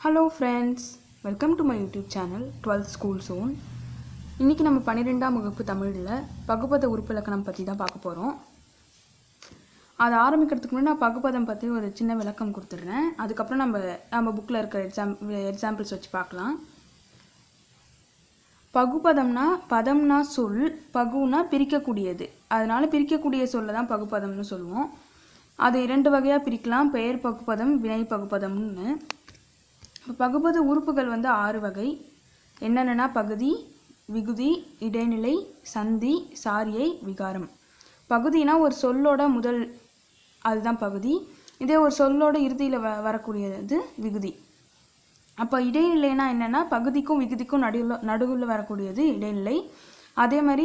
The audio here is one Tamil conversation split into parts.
hello friends welcome to my YouTube channel twelfth school zone இன்றைக்கி நம்ம பன்னிரெண்டாம் வகுப்பு தமிழில் பகுபத உறுப்பிலக்கணம் பற்றி தான் பார்க்க போகிறோம் அதை ஆரம்பிக்கிறதுக்கு முன்னாடி நான் பகுபதம் பற்றி ஒரு சின்ன விளக்கம் கொடுத்துட்றேன் அதுக்கப்புறம் நம்ம நம்ம புக்கில் இருக்கிற எக்ஸாம் எக்ஸாம்பிள்ஸ் வச்சு பார்க்கலாம் பகுபதம்னா பதம்னா சொல் பகுனா பிரிக்கக்கூடியது அதனால பிரிக்கக்கூடிய சொல்லை தான் பகுபதம்னு சொல்லுவோம் அது இரண்டு வகையாக பிரிக்கலாம் பெயர் பகுபதம் வினை பகுபதம்னு இப்போ பகுபத உறுப்புகள் வந்து ஆறு வகை என்னென்னா பகுதி விகுதி இடைநிலை சந்தி சாரியை விகாரம் பகுதினா ஒரு சொல்லோட முதல் அதுதான் பகுதி இதே ஒரு சொல்லோட இறுதியில் வ வரக்கூடியது விகுதி அப்போ இடைநிலைனா என்னென்னா பகுதிக்கும் விகுதிக்கும் நடுவில் நடுவில் வரக்கூடியது இடைநிலை அதே மாதிரி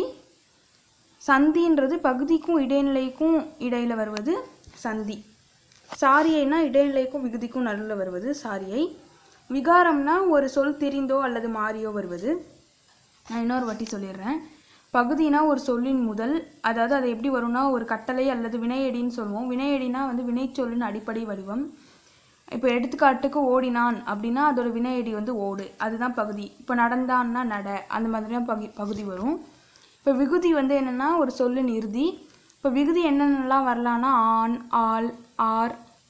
சந்தின்றது பகுதிக்கும் இடைநிலைக்கும் இடையில் வருவது சந்தி சாரியைனா இடைநிலைக்கும் விகுதிக்கும் நடுவில் வருவது சாரியை விகாரம்னா ஒரு சொல் தெரிந்தோ அல்லது மாறியோ வருவது நான் இன்னொரு வாட்டி சொல்லிடுறேன் பகுதினா ஒரு சொல்லின் முதல் அதாவது அது எப்படி வரும்னா ஒரு கட்டளை அல்லது வினையடின்னு சொல்லுவோம் வினையடினா வந்து வினைச்சொல்லின் அடிப்படை வடிவம் இப்போ எடுத்துக்காட்டுக்கு ஓடினான் அப்படின்னா அதோட வினையடி வந்து ஓடு அதுதான் பகுதி இப்போ நடந்தான்னா நட அந்த மாதிரி தான் பகு பகுதி வரும் இப்போ விகுதி வந்து என்னென்னா ஒரு சொல்லின் இறுதி இப்போ விகுதி என்னென்னலாம் வரலான்னா ஆண் ஆள் ஆர்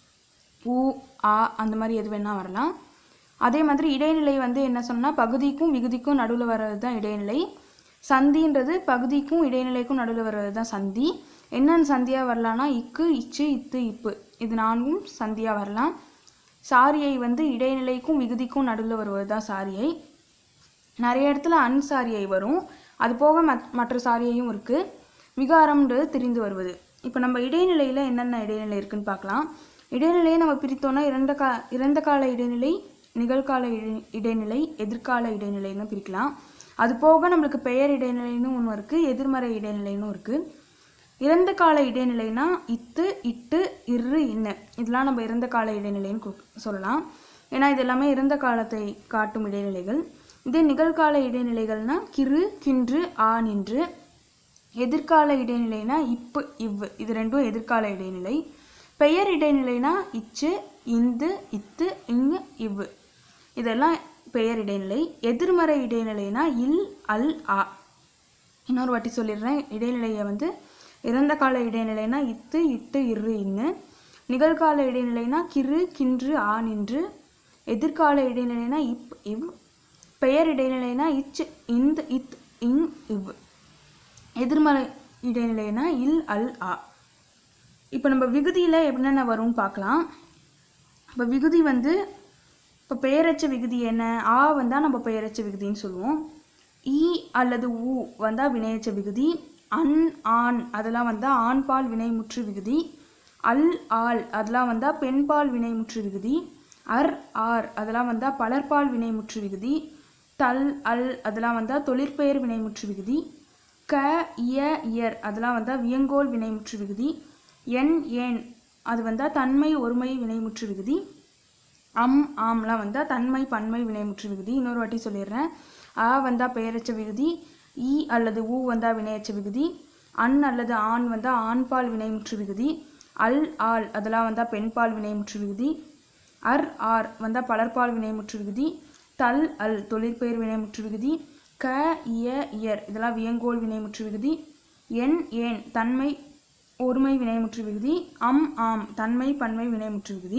ஊ ஆ அந்த மாதிரி எது வேணால் வரலாம் அதே மாதிரி இடைநிலை வந்து என்ன சொன்னால் பகுதிக்கும் விகுதிக்கும் நடுவில் வர்றது தான் இடைநிலை சந்தின்றது பகுதிக்கும் இடைநிலைக்கும் நடுவில் வர்றது தான் சந்தி என்னென்ன சந்தியாக வரலான்னா இக்கு இச்சு இத்து இப்பு இது நான்கும் சந்தியாக வரலாம் சாரியை வந்து இடைநிலைக்கும் விகுதிக்கும் நடுவில் வருவது தான் சாரியை நிறைய இடத்துல அன்சாரியை வரும் அது போக மத் மற்ற சாரியையும் இருக்குது விகாரம்ன்றது தெரிந்து வருவது இப்போ நம்ம இடைநிலையில் என்னென்ன இடைநிலை இருக்குன்னு பார்க்கலாம் இடைநிலையை நம்ம பிரித்தோன்னா இறந்த கா இறந்த கால இடைநிலை நிகழ்கால இடை இடைநிலை எதிர்கால இடைநிலைன்னு பிரிக்கலாம் அது போக நம்மளுக்கு பெயர் இடைநிலைன்னு ஒன்று இருக்குது எதிர்மறை இடைநிலைன்னு இருக்குது இறந்த கால இடைநிலைனா இத்து இட்டு இரு இன்ன இதெல்லாம் நம்ம இறந்த கால இடைநிலைன்னு கு- சொல்லலாம் ஏன்னா இது எல்லாமே இறந்த காலத்தை காட்டும் இடைநிலைகள் இதே நிகழ்கால இடைநிலைகள்னா கிறு கின்று ஆ நின்று எதிர்கால இடைநிலைனா இப்பு இவ் இது ரெண்டும் எதிர்கால இடைநிலை பெயர் இடைநிலைனா இச்சு இந்து இத்து இங்கு இவ் இதெல்லாம் பெயர் இடைநிலை எதிர்மறை இடைநிலைனா இல் அல் ஆ இன்னொரு வாட்டி சொல்லிடுறேன் இடைநிலையை வந்து இறந்த கால இடைநிலைனா இத்து இட்டு இரு இன்னு நிகழ்கால இடைநிலைனா கிறு கின்று ஆ நின்று எதிர்கால இடைநிலைனா இப் இவ் பெயர் இடைநிலைனா இச் இந்து இத் இங் இவ் எதிர்மறை இடைநிலைனா இல் அல் ஆ இப்போ நம்ம விகுதியில் என்னென்ன வரும்னு பார்க்கலாம் இப்போ விகுதி வந்து இப்போ பெயரச்ச விகுதி என்ன ஆ வந்தால் நம்ம பெயரச்ச விகுதின்னு சொல்லுவோம் ஈ அல்லது ஊ வந்தால் வினையச்ச விகுதி அன் ஆண் அதெல்லாம் வந்தால் ஆண்பால் வினைமுற்று விகுதி அல் ஆள் அதெல்லாம் வந்தால் பெண்பால் வினைமுற்று விகுதி அர் ஆர் அதெல்லாம் வந்தால் பலர்பால் வினைமுற்று விகுதி தல் அல் அதெல்லாம் வந்தால் தொழிற்பெயர் வினைமுற்று விகுதி க இய இயர் அதெல்லாம் வந்தால் வியங்கோல் வினைமுற்று விகுதி என் ஏன் அது வந்தால் தன்மை ஒருமை வினைமுற்று விகுதி அம் ஆம்லாம் வந்தால் தன்மை பன்மை வினைமுற்று விகுதி இன்னொரு வாட்டி சொல்லிடுறேன் அ வந்தால் பெயரச்ச விகுதி ஈ அல்லது ஊ வந்தால் வினையச்ச விகுதி அன் அல்லது ஆண் வந்தால் ஆண்பால் வினைமுற்று விகுதி அல் ஆள் அதெல்லாம் வந்தால் பெண்பால் வினைமுற்று விகுதி அர் ஆர் வந்தால் பலர்பால் வினைமுற்று விகுதி தல் அல் தொழிற்பெயர் வினைமுற்று விகுதி க இய இயர் இதெல்லாம் வியங்கோல் வினைமுற்று விகுதி என் ஏன் தன்மை ஒருமை வினைமுற்று விகுதி அம் ஆம் தன்மை பன்மை வினைமுற்று விகுதி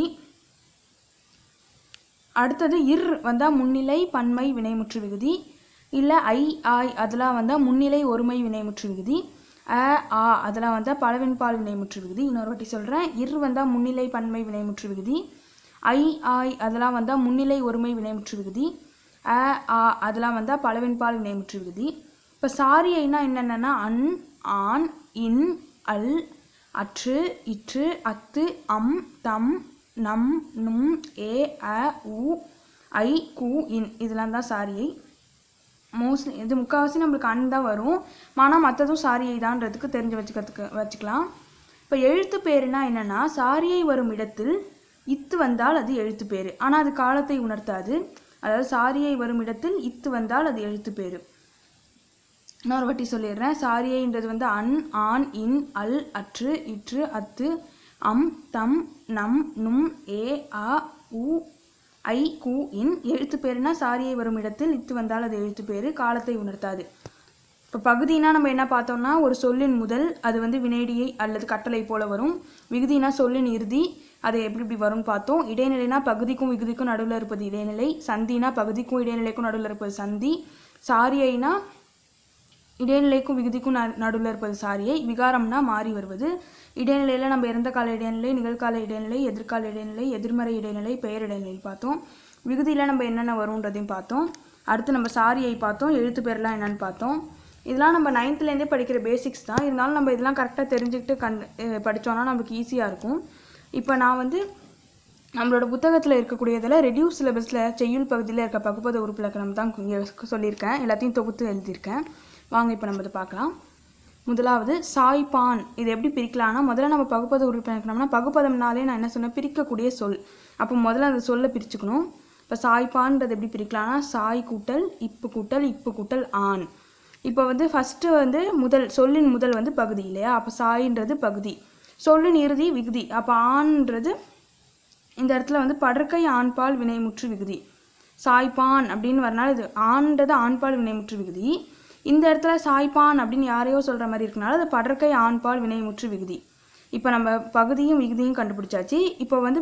அடுத்தது இர் வந்தால் முன்னிலை பன்மை வினைமுற்று விகுதி இல்லை ஐ ஆய் அதெல்லாம் வந்தால் முன்னிலை ஒருமை வினைமுற்று விகுதி அ ஆ அதெல்லாம் வந்தால் பலவின்பால் வினைமுற்று விகுதி இன்னொரு வாட்டி சொல்கிறேன் இர் வந்தால் முன்னிலை பன்மை வினைமுற்று விகுதி ஐ ஆய் அதெல்லாம் வந்தால் முன்னிலை ஒருமை வினைமுற்று விகுதி அ ஆ அதெல்லாம் வந்தால் பலவின்பால் வினைமுற்று விகுதி இப்போ சாரியைனா என்னென்னா அன் ஆண் இன் அல் அற்று இற்று அத்து அம் தம் நம் நும் ஏ அ உ ஐ கு இன் இதெல்லாம் தான் சாரியை மோஸ்ட்லி இது முக்கால்வாசி நம்மளுக்கு அன் தான் வரும் ஆனால் மற்றதும் சாரியை தான்றதுக்கு தெரிஞ்சு வச்சுக்கிறதுக்கு வச்சுக்கலாம் இப்போ எழுத்து பேருனா என்னென்னா சாரியை வரும் இடத்தில் இத்து வந்தால் அது எழுத்து பேர் ஆனால் அது காலத்தை உணர்த்தாது அதாவது சாரியை வரும் இடத்தில் இத்து வந்தால் அது எழுத்து பேர் இன்னொரு வாட்டி சொல்லிடுறேன் சாரியைன்றது வந்து அன் ஆண் இன் அல் அற்று இற்று அத்து அம் தம் நம் நும் ஏ ஆ உ ஐ கு இன் எழுத்து பேருனா சாரியை வரும் இடத்தில் இத்து வந்தால் அது எழுத்து பேரு காலத்தை உணர்த்தாது இப்போ பகுதினா நம்ம என்ன பார்த்தோம்னா ஒரு சொல்லின் முதல் அது வந்து வினைடியை அல்லது கட்டளை போல வரும் விகுதினா சொல்லின் இறுதி அது எப்படி இப்படி வரும்னு பார்த்தோம் இடைநிலைனா பகுதிக்கும் விகுதிக்கும் நடுவில் இருப்பது இடைநிலை சந்தினா பகுதிக்கும் இடைநிலைக்கும் நடுவில் இருப்பது சந்தி சாரியைனா இடைநிலைக்கும் விகுதிக்கும் நடுவில் இருப்பது சாரியை விகாரம்னா மாறி வருவது இடைநிலையில் நம்ம இறந்த கால இடைநிலை நிகழ்கால இடைநிலை எதிர்கால இடைநிலை எதிர்மறை இடைநிலை பெயர் இடைநிலை பார்த்தோம் விகுதியில் நம்ம என்னென்ன வரும்ன்றதையும் பார்த்தோம் அடுத்து நம்ம சாரியை பார்த்தோம் எழுத்து பேர்லாம் என்னன்னு பார்த்தோம் இதெல்லாம் நம்ம நைன்த்துலேருந்தே படிக்கிற பேசிக்ஸ் தான் இருந்தாலும் நம்ம இதெல்லாம் கரெக்டாக தெரிஞ்சுக்கிட்டு கண் அஹ் படிச்சோம்னா நமக்கு ஈஸியாக இருக்கும் இப்போ நான் வந்து நம்மளோட புத்தகத்தில் இருக்கக்கூடியதில் ரெடியூஸ் சிலபஸில் செய்யுள் பகுதியில் இருக்க பகுப்பத உறுப்பிலக்கணம் தான் இங்கே சொல்லியிருக்கேன் எல்லாத்தையும் தொகுத்து எழுதியிருக்கேன் வாங்க இப்போ நம்ம இதை பார்க்கலாம் முதலாவது சாய்பான் இது எப்படி பிரிக்கலாம்னா முதல்ல நம்ம பகுப்பத உறுப்பிலக்கணம்னா பகுப்பதம்னாலே நான் என்ன சொன்னேன் பிரிக்கக்கூடிய சொல் அப்போ முதல்ல அந்த சொல்லை பிரிச்சுக்கணும் இப்போ சாய்பான்றது எப்படி பிரிக்கலாம்னா சாய் கூட்டல் இப்பு கூட்டல் இப்பு கூட்டல் ஆண் இப்போ வந்து ஃபஸ்ட்டு வந்து முதல் சொல்லின் முதல் வந்து பகுதி இல்லையா அப்போ சாயின்றது பகுதி சொல்லின் இறுதி விகுதி அப்போ ஆண்ன்றது இந்த இடத்துல வந்து படற்கை ஆண்பால் வினைமுற்று விகுதி சாய்ப்பான் அப்படின்னு வரனால இது ஆண்ன்றது ஆண்பால் வினைமுற்று விகுதி இந்த இடத்துல சாய்ப்பான் அப்படின்னு யாரையோ சொல்கிற மாதிரி இருக்கனால அது படற்கை ஆண்பால் வினைமுற்று விகுதி இப்போ நம்ம பகுதியும் விகுதியும் கண்டுபிடிச்சாச்சு இப்போ வந்து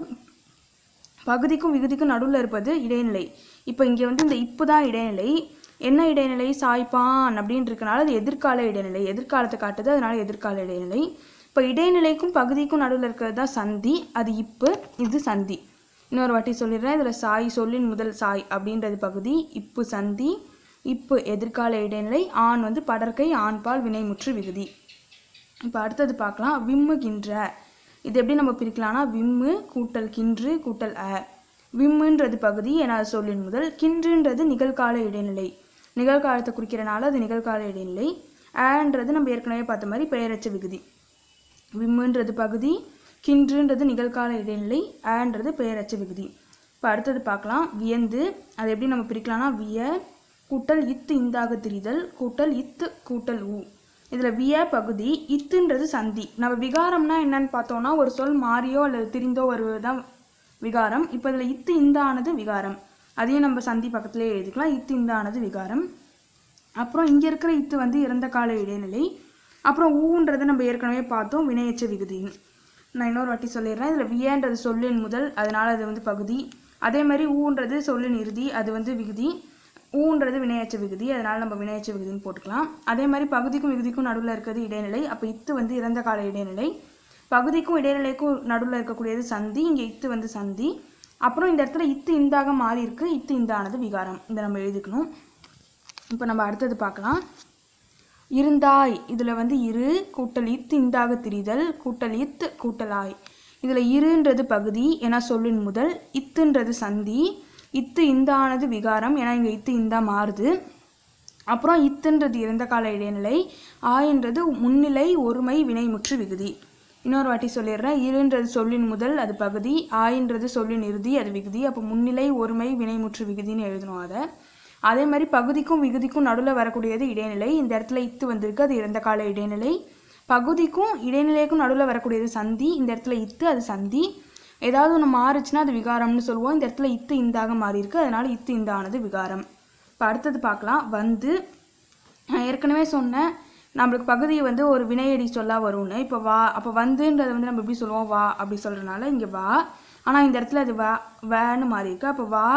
பகுதிக்கும் விகுதிக்கும் நடுவில் இருப்பது இடைநிலை இப்போ இங்கே வந்து இந்த இப்பு தான் இடைநிலை என்ன இடைநிலை சாய்ப்பான் அப்படின்னு இருக்கனால அது எதிர்கால இடைநிலை எதிர்காலத்தை காட்டுது அதனால எதிர்கால இடைநிலை இப்போ இடைநிலைக்கும் பகுதிக்கும் நடுவில் இருக்கிறது தான் சந்தி அது இப்பு இது சந்தி இன்னொரு வாட்டி சொல்லிடுறேன் இதில் சாய் சொல்லின் முதல் சாய் அப்படின்றது பகுதி இப்பு சந்தி இப்பு எதிர்கால இடைநிலை ஆண் வந்து படற்கை ஆண்பால் வினைமுற்று விகுதி இப்போ அடுத்தது பார்க்கலாம் விம்முகின்ற இது எப்படி நம்ம பிரிக்கலாம்னா விம்மு கூட்டல் கின்று கூட்டல் அ விம்முன்றது பகுதி என சொல்லின் முதல் கின்றுன்றது நிகழ்கால இடைநிலை நிகழ்காலத்தை குறிக்கிறனால அது நிகழ்கால இடைநிலை ஆன்றது நம்ம ஏற்கனவே பார்த்த மாதிரி பெயரச்ச விகுதி விம்முன்றது பகுதி கின்றுன்றது நிகழ்கால இடைநிலை ஆன்றது பெயரச்ச விகுதி இப்போ அடுத்தது பார்க்கலாம் வியந்து அது எப்படி நம்ம பிரிக்கலாம்னா விய கூட்டல் இத்து இந்தாக திரிதல் கூட்டல் இத்து கூட்டல் ஊ இதில் விய பகுதி இத்துன்றது சந்தி நம்ம விகாரம்னா என்னன்னு பார்த்தோம்னா ஒரு சொல் மாறியோ அல்லது திரிந்தோ வருவது தான் விகாரம் இப்போ இதில் இத்து இந்தானது விகாரம் அதையும் நம்ம சந்தி பக்கத்துலேயே எழுதிக்கலாம் இத்து இந்தானது விகாரம் அப்புறம் இங்கே இருக்கிற இத்து வந்து இறந்த கால இடைநிலை அப்புறம் ஊன்றதை நம்ம ஏற்கனவே பார்த்தோம் வினையச்ச விகுதி நான் இன்னொரு வாட்டி சொல்லிடுறேன் இதில் வியன்றது சொல்லின் முதல் அதனால அது வந்து பகுதி அதே மாதிரி ஊன்றது சொல்லின் இறுதி அது வந்து விகுதி ஊன்றது வினையச்ச விகுதி அதனால நம்ம வினையச்ச விகுதின்னு போட்டுக்கலாம் அதே மாதிரி பகுதிக்கும் விகுதிக்கும் நடுவில் இருக்கிறது இடைநிலை அப்போ இத்து வந்து இறந்த கால இடைநிலை பகுதிக்கும் இடைநிலைக்கும் நடுவில் இருக்கக்கூடியது சந்தி இங்கே இத்து வந்து சந்தி அப்புறம் இந்த இடத்துல இத்து இந்தாக மாறி இருக்கு இத்து இந்தானது விகாரம் இதை நம்ம எழுதிக்கணும் இப்போ நம்ம அடுத்தது பார்க்கலாம் இருந்தாய் இதில் வந்து இரு கூட்டல் இத்து இந்தாக திரிதல் கூட்டல் இத்து கூட்டலாய் இதில் இருன்றது பகுதி என சொல்லின் முதல் இத்துன்றது சந்தி இத்து இந்தானது விகாரம் ஏன்னா இங்கே இத்து இந்தா மாறுது அப்புறம் இத்துன்றது இறந்த கால இடைநிலை ஆயின்றது முன்னிலை ஒருமை வினைமுற்று விகுதி இன்னொரு வாட்டி சொல்லிடுறேன் இருன்றது சொல்லின் முதல் அது பகுதி ஆயின்றது சொல்லின் இறுதி அது விகுதி அப்போ முன்னிலை ஒருமை வினைமுற்று விகுதின்னு எழுதணும் அதை அதே மாதிரி பகுதிக்கும் விகுதிக்கும் நடுவில் வரக்கூடியது இடைநிலை இந்த இடத்துல இத்து வந்திருக்கு அது இறந்த கால இடைநிலை பகுதிக்கும் இடைநிலைக்கும் நடுவில் வரக்கூடியது சந்தி இந்த இடத்துல இத்து அது சந்தி ஏதாவது ஒன்று மாறுச்சுன்னா அது விகாரம்னு சொல்லுவோம் இந்த இடத்துல இத்து இந்தாக மாறி இருக்கு அதனால இத்து இந்தானது விகாரம் இப்போ அடுத்தது பார்க்கலாம் வந்து நான் ஏற்கனவே சொன்னேன் நம்மளுக்கு பகுதி வந்து ஒரு வினையடி சொல்லா வரும்னு இப்போ வா அப்போ வந்துன்றதை வந்து நம்ம எப்படி சொல்லுவோம் வா அப்படி சொல்கிறனால இங்கே வா ஆனால் இந்த இடத்துல அது வா வேன்னு மாறி இருக்கு அப்போ வா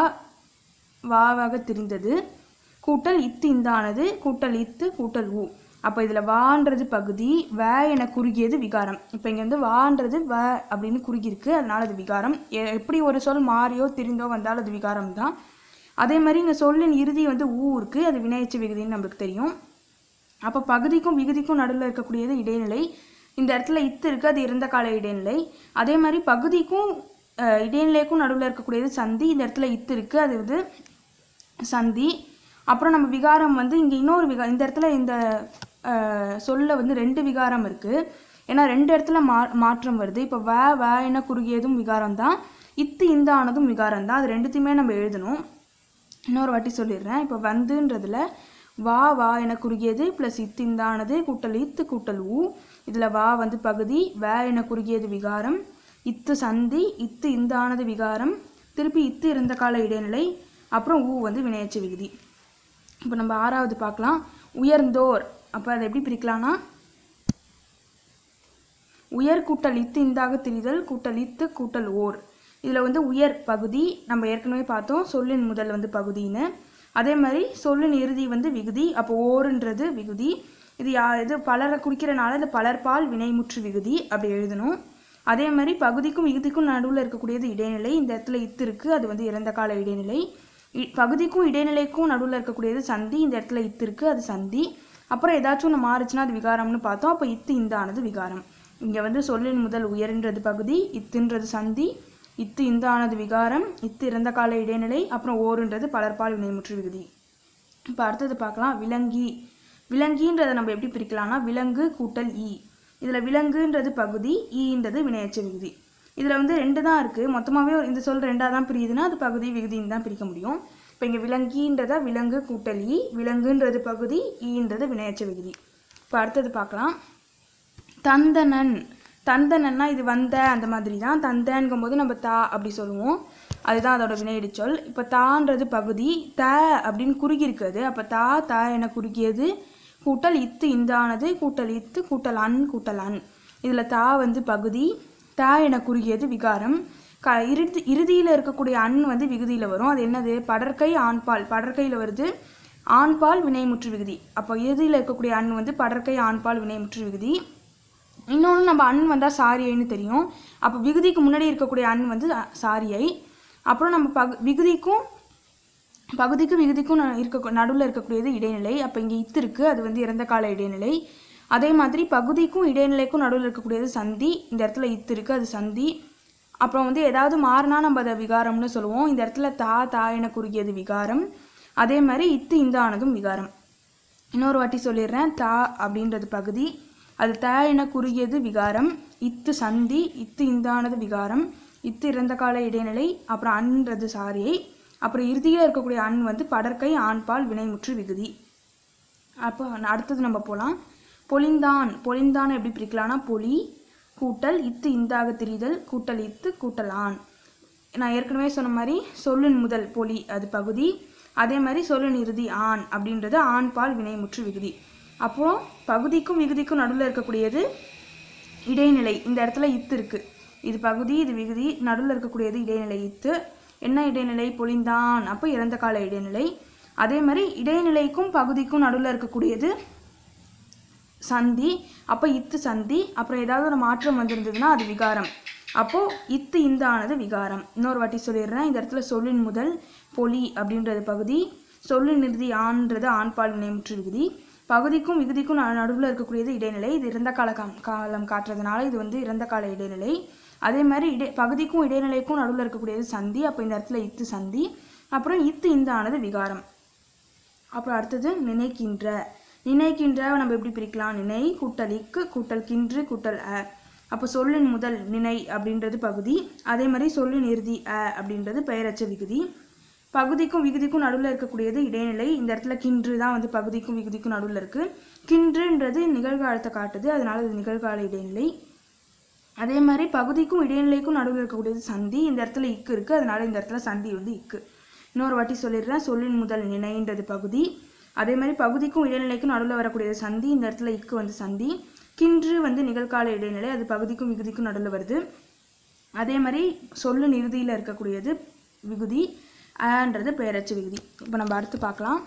வாவாக திரிந்தது கூட்டல் இத்து இந்தானது கூட்டல் இத்து கூட்டல் ஊ அப்போ இதில் வான்றது பகுதி வே என குறுகியது விகாரம் இப்போ இங்கே வந்து வான்றது வ அப்படின்னு குறுகியிருக்கு அதனால அது விகாரம் எ- எப்படி ஒரு சொல் மாறியோ திரிந்தோ வந்தாலும் அது விகாரம் தான் அதே மாதிரி இங்கே சொல்லின் இறுதி வந்து ஊ இருக்கு அது வினையச்சு விகுதின்னு நம்மளுக்கு தெரியும் அப்போ பகுதிக்கும் விகுதிக்கும் நடுவில் இருக்கக்கூடியது இடைநிலை இந்த இடத்துல இத்து இருக்கு அது இறந்த கால இடைநிலை அதே மாதிரி பகுதிக்கும் அஹ், இடைநிலைக்கும் நடுவில் இருக்கக்கூடியது சந்தி இந்த இடத்துல இத்து இருக்கு அது வந்து சந்தி அப்புறம் நம்ம விகாரம் வந்து இங்கே இன்னொரு விகா இந்த இடத்துல இந்த அஹ், சொல்ல வந்து ரெண்டு விகாரம் இருக்கு ஏன்னா ரெண்டு இடத்துல மா மாற்றம் வருது இப்போ வே வே என குறுகியதும் விகாரம் தான் இத்து இந்த ஆனதும் விகாரம் தான் அது ரெண்டுத்தையுமே நம்ம எழுதணும் இன்னொரு வாட்டி சொல்லிடுறேன் இப்போ வந்துன்றதுல வா வா என குறுகியது ப்ளஸ் இத்து இந்தானது கூட்டல் இத்து கூட்டல் ஊ இதில் வா வந்து பகுதி வே என குறுகியது விகாரம் இத்து சந்தி இத்து இந்தானது விகாரம் திருப்பி இத்து இறந்த கால இடைநிலை அப்புறம் ஊ வந்து வினையச்ச விகுதி இப்போ நம்ம ஆறாவது பார்க்கலாம் உயர்ந்தோர் அப்போ அதை எப்படி பிரிக்கலாம்னா உயர் கூட்டல் இத்து இந்தாக திரிதல் கூட்டல் இத்து கூட்டல் ஓர் இதில் வந்து உயர் பகுதி நம்ம ஏற்கனவே பார்த்தோம் சொல்லின் முதல் வந்து பகுதின்னு அதே மாதிரி சொல்லின் இறுதி வந்து விகுதி அப்போ ஓருன்றது விகுதி இது யா இது பலரை குறிக்கிறனால இது பலர்பால் வினைமுற்று விகுதி அப்படி எழுதணும் அதே மாதிரி பகுதிக்கும் விகுதிக்கும் நடுவில் இருக்கக்கூடியது இடைநிலை இந்த இடத்துல இத்து இருக்குது அது வந்து இறந்த கால இடைநிலை இ- பகுதிக்கும் இடைநிலைக்கும் நடுவில் இருக்கக்கூடியது சந்தி இந்த இடத்துல இத்து இருக்குது அது சந்தி அப்புறம் ஏதாச்சும் ஒன்று மாறுச்சுன்னா அது விகாரம்னு பார்த்தோம் அப்போ இத்து இந்தானது விகாரம் இங்கே வந்து சொல்லின் முதல் உயர்ன்றது பகுதி இத்துன்றது சந்தி இத்து இந்தானது விகாரம் இத்து இறந்த கால இடைநிலை அப்புறம் ஓருன்றது பலர்பால் வினைமுற்று விகுதி இப்போ அடுத்தது பார்க்கலாம் விலங்கி விலங்கின்றதை நம்ம எப்படி பிரிக்கலாம்னா விலங்கு கூட்டல் ஈ இதில் விலங்குன்றது பகுதி ஈன்றது வினையச்ச விகுதி இதில் வந்து ரெண்டு தான் இருக்குது மொத்தமாகவே இந்த சொல் ரெண்டாக தான் பிரியுதுன்னா அது பகுதி விகுதின்னு தான் பிரிக்க முடியும் இப்போ இங்கே விலங்கின்றத விலங்கு கூட்டல் ஈ விலங்குன்றது பகுதி ஈன்றது வினையச்ச விகுதி இப்போ அடுத்தது பார்க்கலாம் தந்தனன் தந்தனன்னா இது வந்த அந்த மாதிரி தான் தந்தன்கும் போது நம்ம தா அப்படி சொல்லுவோம் அதுதான் அதோட வினையிடு சொல் இப்போ தான்றது பகுதி த அப்படின்னு குறுகி இருக்குது அப்போ தா தா என குறுகியது கூட்டல் இத்து இந்தானது கூட்டல் இத்து கூட்டல் அன் கூட்டல் அன் இதில் தா வந்து பகுதி தா என குறுகியது விகாரம் க இறுதி இறுதியில் இருக்கக்கூடிய அன் வந்து விகுதியில் வரும் அது என்னது படற்கை ஆண்பால் படற்கையில் வருது ஆண்பால் வினைமுற்று விகுதி அப்போ இறுதியில் இருக்கக்கூடிய அன் வந்து படற்கை ஆண்பால் வினைமுற்று விகுதி இன்னொன்று நம்ம அன் வந்தால் சாரியைன்னு தெரியும் அப்போ விகுதிக்கு முன்னாடி இருக்கக்கூடிய அன் வந்து அ- சாரியை அப்புறம் நம்ம பகு விகுதிக்கும் பகுதிக்கும் விகுதிக்கும் ந- இருக்க நடுவில் இருக்கக்கூடியது இடைநிலை அப்போ இங்கே இத்து இருக்குது அது வந்து இறந்த கால இடைநிலை அதே மாதிரி பகுதிக்கும் இடைநிலைக்கும் நடுவில் இருக்கக்கூடியது சந்தி இந்த இடத்துல இத்து இருக்குது அது சந்தி அப்புறம் வந்து ஏதாவது மாறினா நம்ம அதை விகாரம்னு சொல்லுவோம் இந்த இடத்துல தா தா என குறுகியது விகாரம் அதே மாதிரி இத்து இந்த ஆனதும் விகாரம் இன்னொரு வாட்டி சொல்லிடுறேன் தா அப்படின்றது பகுதி அது த என குறுகியது விகாரம் இத்து சந்தி இத்து இந்தானது விகாரம் இத்து இறந்த கால இடைநிலை அப்புறம் அன்றது சாரியை அப்புறம் இறுதியில் இருக்கக்கூடிய அன் வந்து படற்கை ஆண்பால் வினைமுற்று விகுதி அப்போ அடுத்தது நம்ம போகலாம் பொலிந்தான் பொலிந்தான் எப்படி பிரிக்கலாம்னா பொலி கூட்டல் இத்து இந்தாக திரிதல் கூட்டல் இத்து கூட்டல் ஆண் நான் ஏற்கனவே சொன்ன மாதிரி சொல்லின் முதல் பொலி அது பகுதி அதே மாதிரி சொல்லின் இறுதி ஆண் அப்படின்றது ஆண் பால் வினைமுற்று விகுதி அப்போ பகுதிக்கும் விகுதிக்கும் நடுவில் இருக்கக்கூடியது இடைநிலை இந்த இடத்துல இத்து இருக்கு இது பகுதி இது விகுதி நடுவில் இருக்கக்கூடியது இடைநிலை இத்து என்ன இடைநிலை பொலிந்தான் அப்போ இறந்த கால இடைநிலை அதே மாதிரி இடைநிலைக்கும் பகுதிக்கும் நடுவில் இருக்கக்கூடியது சந்தி அப்போ இத்து சந்தி அப்புறம் ஏதாவது ஒரு மாற்றம் வந்திருந்ததுன்னா அது விகாரம் அப்போ இத்து இந்த ஆனது விகாரம் இன்னொரு வாட்டி சொல்லிடுறேன் இந்த இடத்துல சொல்லின் முதல் பொலி அப்படின்றது பகுதி சொல்லின் இறுதி ஆண்ன்றது ஆண்பால் வினைமுற்று விகுதி பகுதிக்கும் விகுதிக்கும் நடுவில் இருக்கக்கூடியது இடைநிலை இது இறந்த கால காம் காலம் காட்டுறதுனால இது வந்து இறந்த கால இடைநிலை அதே மாதிரி இடை பகுதிக்கும் இடைநிலைக்கும் நடுவில் இருக்கக்கூடியது சந்தி அப்போ இந்த இடத்துல இத்து சந்தி அப்புறம் இத்து இந்த ஆனது விகாரம் அப்புறம் அடுத்தது நினைக்கின்ற நினைக்கின்ற நம்ம எப்படி பிரிக்கலாம் நினை கூட்டல் இக்கு கூட்டல் கின்று கூட்டல் அ அப்போ சொல்லின் முதல் நினை அப்படின்றது பகுதி அதே மாதிரி சொல்லின் இறுதி அ அப்படின்றது பெயரச்ச விகுதி பகுதிக்கும் விகுதிக்கும் நடுவில் இருக்கக்கூடியது இடைநிலை இந்த இடத்துல கின்று தான் வந்து பகுதிக்கும் விகுதிக்கும் நடுவில் இருக்கு கின்றுன்றது நிகழ்காலத்தை காட்டுது அதனால இது நிகழ்கால இடைநிலை அதே மாதிரி பகுதிக்கும் இடைநிலைக்கும் நடுவில் இருக்கக்கூடியது சந்தி இந்த இடத்துல இக்கு இருக்கு அதனால இந்த இடத்துல சந்தி வந்து இக்கு இன்னொரு வாட்டி சொல்லிடுறேன் சொல்லின் முதல் நினைன்றது பகுதி அதே மாதிரி பகுதிக்கும் இடைநிலைக்கும் நடுவில் வரக்கூடியது சந்தி இந்த இடத்துல இக்கு வந்து சந்தி கின்று வந்து நிகழ்கால இடைநிலை அது பகுதிக்கும் விகுதிக்கும் நடுவில் வருது அதே மாதிரி சொல்லு இறுதியில் இருக்கக்கூடியது விகுதி ஆன்றது பெயரச்சு விகுதி இப்போ நம்ம அடுத்து பார்க்கலாம்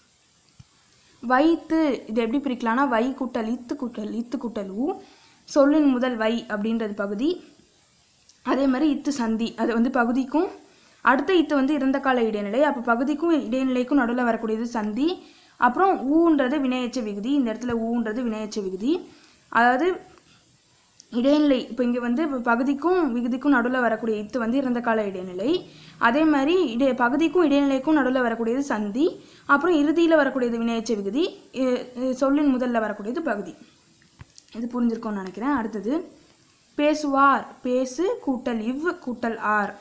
வைத்து இது எப்படி பிரிக்கலாம்னா வை கூட்டல் இத்து கூட்டல் இத்து கூட்டல் ஊ சொல்லின் முதல் வை அப்படின்றது பகுதி அதே மாதிரி இத்து சந்தி அது வந்து பகுதிக்கும் அடுத்த இத்து வந்து இறந்த கால இடைநிலை அப்போ பகுதிக்கும் இடைநிலைக்கும் நடுவில் வரக்கூடியது சந்தி அப்புறம் ஊன்றது வினையச்ச விகுதி இந்த இடத்துல ஊன்றது வினையச்ச விகுதி அதாவது இடைநிலை இப்போ இங்கே வந்து இப்ப பகுதிக்கும் விகுதிக்கும் நடுவில் வரக்கூடிய இத்து வந்து இறந்த கால இடைநிலை அதே மாதிரி இடை பகுதிக்கும் இடைநிலைக்கும் நடுவில் வரக்கூடியது சந்தி அப்புறம் இறுதியில் வரக்கூடியது வினையச்ச விகுதி இ- இ- சொல்லின் முதல்ல வரக்கூடியது பகுதி இது புரிஞ்சிருக்கும்னு நினைக்கிறேன் அடுத்தது பேசுவார் பேசு கூட்டல் இவ் கூட்டல் ஆர்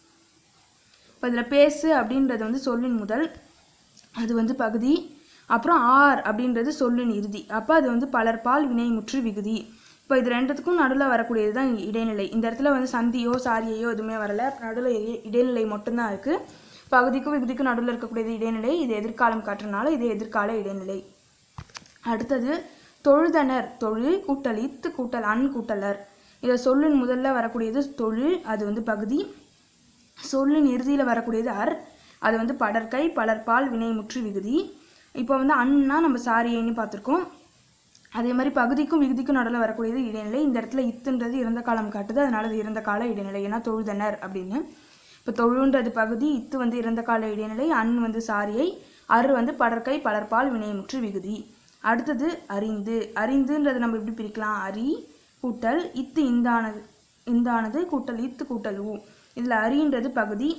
இப்போ இதில் பேசு அப்படின்றது வந்து சொல்லின் முதல் அது வந்து பகுதி அப்புறம் ஆர் அப்படின்றது சொல்லின் இறுதி அப்போ அது வந்து பலர்பால் வினைமுற்று விகுதி இப்போ இது ரெண்டுத்துக்கும் நடுவில் வரக்கூடியது தான் இடைநிலை இந்த இடத்துல வந்து சந்தியோ சாரியையோ எதுவுமே வரல நடுவில் இ- இடைநிலை மட்டும்தான் இருக்குது பகுதிக்கும் விகுதிக்கும் நடுவில் இருக்கக்கூடியது இடைநிலை இது எதிர்காலம் காட்டுறனால இது எதிர்கால இடைநிலை அடுத்தது தொழுதனர் தொழு கூட்டல் இத்து கூட்டல் அன் கூட்டலர் இதில் சொல்லின் முதல்ல வரக்கூடியது தொழு அது வந்து பகுதி சொல்லின் இறுதியில் வரக்கூடியது அர் அது வந்து படற்கை பலர்பால் வினைமுற்று விகுதி இப்போ வந்து அன்னா நம்ம சாரியைன்னு பார்த்துருக்கோம் அதே மாதிரி பகுதிக்கும் விகுதிக்கும் நடுவில் வரக்கூடியது இடைநிலை இந்த இடத்துல இத்துன்றது இறந்த காலம் காட்டுது அதனால அது இறந்த கால இடைநிலை ஏன்னா தொழுதனர் அப்படின்னு இப்போ தொழுன்றது பகுதி இத்து வந்து இறந்த கால இடைநிலை அன் வந்து சாரியை அரு வந்து படற்கை பலர்பால் வினைமுற்று விகுதி அடுத்தது அறிந்து அறிந்துன்றது நம்ம எப்படி பிரிக்கலாம் அரி கூட்டல் இத்து இந்தானது இந்தானது கூட்டல் இத்து கூட்டல் ஊ இதில் அரின்றது பகுதி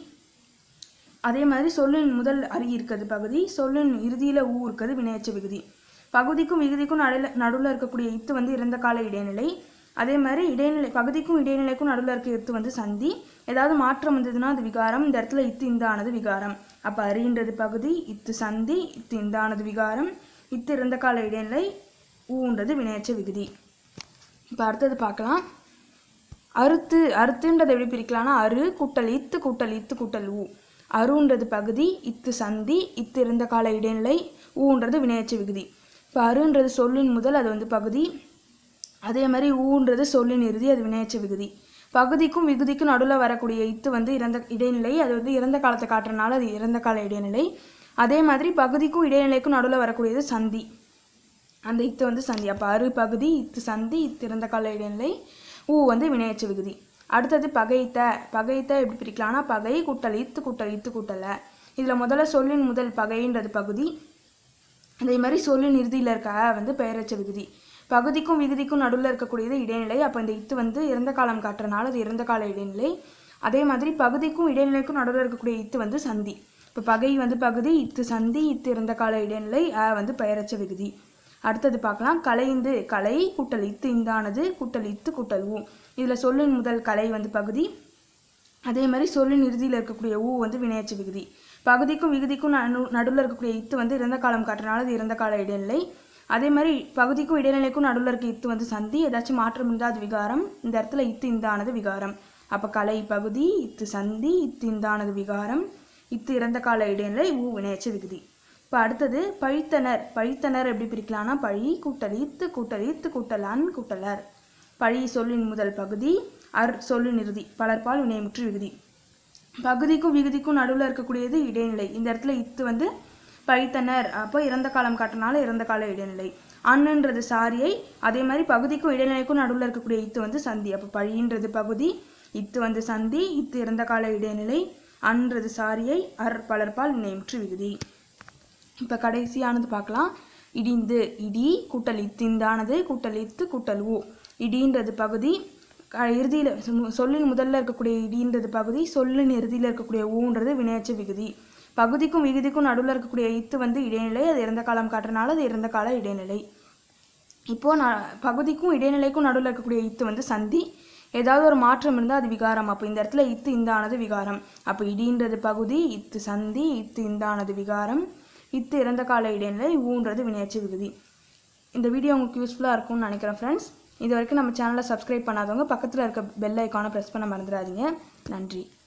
அதே மாதிரி சொல்லின் முதல் அரி இருக்கிறது பகுதி சொல்லின் இறுதியில் ஊ இருக்கிறது வினையச்ச விகுதி பகுதிக்கும் விகுதிக்கும் நடுவில் நடுவில் இருக்கக்கூடிய இத்து வந்து இறந்த கால இடைநிலை அதே மாதிரி இடைநிலை பகுதிக்கும் இடைநிலைக்கும் நடுவில் இருக்க இத்து வந்து சந்தி ஏதாவது மாற்றம் வந்ததுன்னா அது விகாரம் இந்த இடத்துல இத்து இந்தானது விகாரம் அப்போ அரின்றது பகுதி இத்து சந்தி இத்து இந்தானது விகாரம் இத்து இறந்த கால இடைநிலை ஊன்றது வினையச்ச விகுதி இப்போ அடுத்தது பார்க்கலாம் அறுத்து அறுத்துன்றதை எப்படி பிரிக்கலாம்னா அரு கூட்டல் இத்து கூட்டல் இத்து கூட்டல் ஊ அருன்றது பகுதி இத்து சந்தி இத்து இருந்த கால இடைநிலை ஊன்றது வினையச்ச விகுதி இப்போ அருன்றது சொல்லின் முதல் அது வந்து பகுதி அதே மாதிரி ஊன்றது சொல்லின் இறுதி அது வினையச்ச விகுதி பகுதிக்கும் விகுதிக்கும் நடுவில் வரக்கூடிய இத்து வந்து இறந்த இடைநிலை அது வந்து இறந்த காலத்தை காட்டுறனால அது இறந்த கால இடைநிலை அதே மாதிரி பகுதிக்கும் இடைநிலைக்கும் நடுவில் வரக்கூடியது சந்தி அந்த இத்து வந்து சந்தி அப்போ அரு பகுதி இத்து சந்தி இத்து இறந்த கால இடைநிலை ஊ வந்து வினையச்ச விகுதி அடுத்தது பகைத்த பகைத்த எப்படி பிரிக்கலாம்னா பகை கூட்டல் இத்து கூட்டல் இத்து கூட்டல இதில் முதல்ல சொல்லின் முதல் பகைன்றது பகுதி அதே மாதிரி சொல்லின் இறுதியில் இருக்க அ வந்து பெயரச்ச விகுதி பகுதிக்கும் விகுதிக்கும் நடுவில் இருக்கக்கூடியது இடைநிலை அப்போ இந்த இத்து வந்து இறந்த காலம் காட்டுறனால அது இறந்த கால இடைநிலை அதே மாதிரி பகுதிக்கும் இடைநிலைக்கும் நடுவில் இருக்கக்கூடிய இத்து வந்து சந்தி இப்போ பகை வந்து பகுதி இத்து சந்தி இத்து இறந்த கால இடைநிலை அ வந்து பெயரச்ச விகுதி அடுத்தது பார்க்கலாம் கலைந்து கலை கூட்டல் இத்து இந்தானது கூட்டல் இத்து கூட்டல் ஊ இதில் சொல்லின் முதல் கலை வந்து பகுதி அதே மாதிரி சொல்லின் இறுதியில் இருக்கக்கூடிய ஊ வந்து வினையச்ச விகுதி பகுதிக்கும் விகுதிக்கும் நடு நடுவில் இருக்கக்கூடிய இத்து வந்து இறந்த காலம் காட்டுறனால அது இறந்த கால இடைநிலை அதே மாதிரி பகுதிக்கும் இடைநிலைக்கும் நடுவில் இருக்க இத்து வந்து சந்தி ஏதாச்சும் மாற்றம் இருந்தால் அது விகாரம் இந்த இடத்துல இத்து இந்தானது விகாரம் அப்போ கலை பகுதி இத்து சந்தி இத்து இந்தானது விகாரம் இத்து இறந்த கால இடைநிலை ஊ வினையச்ச விகுதி இப்போ அடுத்தது பழித்தனர் பழித்தனர் எப்படி பிரிக்கலாம்னா பழி கூட்டல் இத்து கூட்டல் இத்து கூட்டல் அன் கூட்டலர் பழி சொல்லின் முதல் பகுதி அர் சொல்லின் இறுதி பலர்பால் வினைமுற்று விகுதி பகுதிக்கும் விகுதிக்கும் நடுவில் இருக்கக்கூடியது இடைநிலை இந்த இடத்துல இத்து வந்து பழித்தனர் அப்போ இறந்த காலம் காட்டினால இறந்த கால இடைநிலை அன்னுன்றது சாரியை அதே மாதிரி பகுதிக்கும் இடைநிலைக்கும் நடுவில் இருக்கக்கூடிய இத்து வந்து சந்தி அப்போ பழின்றது பகுதி இத்து வந்து சந்தி இத்து இறந்த கால இடைநிலை அன்றது சாரியை அர் பலர்பால் வினைமுற்று விகுதி இப்போ கடைசியானது பார்க்கலாம் இடிந்து இடி கூட்டல் இத்திந்தானது கூட்டல் இத்து கூட்டல் ஊ இடின்றது பகுதி இறுதியில் சொல்லின் முதல்ல இருக்கக்கூடிய இடின்றது பகுதி சொல்லின் இறுதியில் இருக்கக்கூடிய ஊன்றது வினையச்ச விகுதி பகுதிக்கும் விகுதிக்கும் நடுவில் இருக்கக்கூடிய இத்து வந்து இடைநிலை அது இறந்த காலம் காட்டுறனால அது இறந்த கால இடைநிலை இப்போ நான் பகுதிக்கும் இடைநிலைக்கும் நடுவில் இருக்கக்கூடிய இத்து வந்து சந்தி ஏதாவது ஒரு மாற்றம் இருந்தால் அது விகாரம் அப்போ இந்த இடத்துல இத்து இந்தானது விகாரம் அப்போ இடின்றது பகுதி இத்து சந்தி இத்து இந்தானது விகாரம் இத்து இறந்த கால இடைநிலை ஊன்றது வினையச்சு விகுதி இந்த வீடியோ உங்களுக்கு யூஸ்ஃபுல்லாக இருக்கும்னு நினைக்கிறேன் ஃப்ரெண்ட்ஸ் இது வரைக்கும் நம்ம சேனலை சப்ஸ்கிரைப் பண்ணாதவங்க பக்கத்தில் இருக்க பெல் ஐக்கானை ப்ரெஸ் பண்ண மறந்துடாதீங்க நன்றி